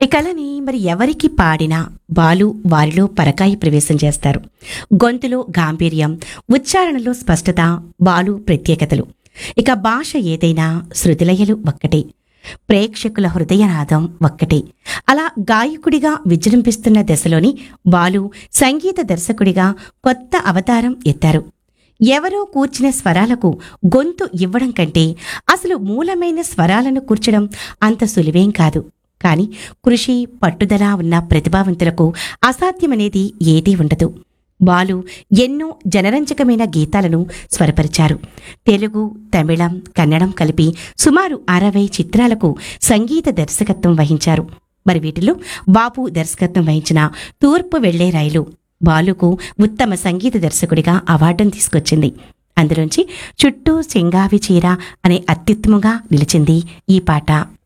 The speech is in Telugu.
ఈ కళని మరి ఎవరికి పాడినా బాలు వారిలో పరకాయి ప్రవేశం చేస్తారు గొంతులో గాంభీర్యం ఉచ్చారణలో స్పష్టత బాలు ప్రత్యేకతలు ఇక భాష ఏదైనా శృతిలయలు ఒక్కటే ప్రేక్షకుల హృదయనాదం ఒక్కటే అలా గాయకుడిగా విజృంభిస్తున్న దశలోని బాలు సంగీత దర్శకుడిగా కొత్త అవతారం ఎత్తారు ఎవరో కూర్చిన స్వరాలకు గొంతు ఇవ్వడం కంటే అసలు మూలమైన స్వరాలను కూర్చడం అంత సులువేం కాదు కానీ కృషి పట్టుదల ఉన్న ప్రతిభావంతులకు అసాధ్యమనేది ఏదీ ఉండదు బాలు ఎన్నో జనరంజకమైన గీతాలను స్వరపరిచారు తెలుగు తమిళం కన్నడం కలిపి సుమారు అరవై చిత్రాలకు సంగీత దర్శకత్వం వహించారు మరి వీటిలో బాపు దర్శకత్వం వహించిన తూర్పు వెళ్లే రైలు బాలుకు ఉత్తమ సంగీత దర్శకుడిగా అవార్డును తీసుకొచ్చింది అందులోంచి చుట్టూ సింగావి చీర అనే అత్యుత్తమంగా నిలిచింది ఈ పాట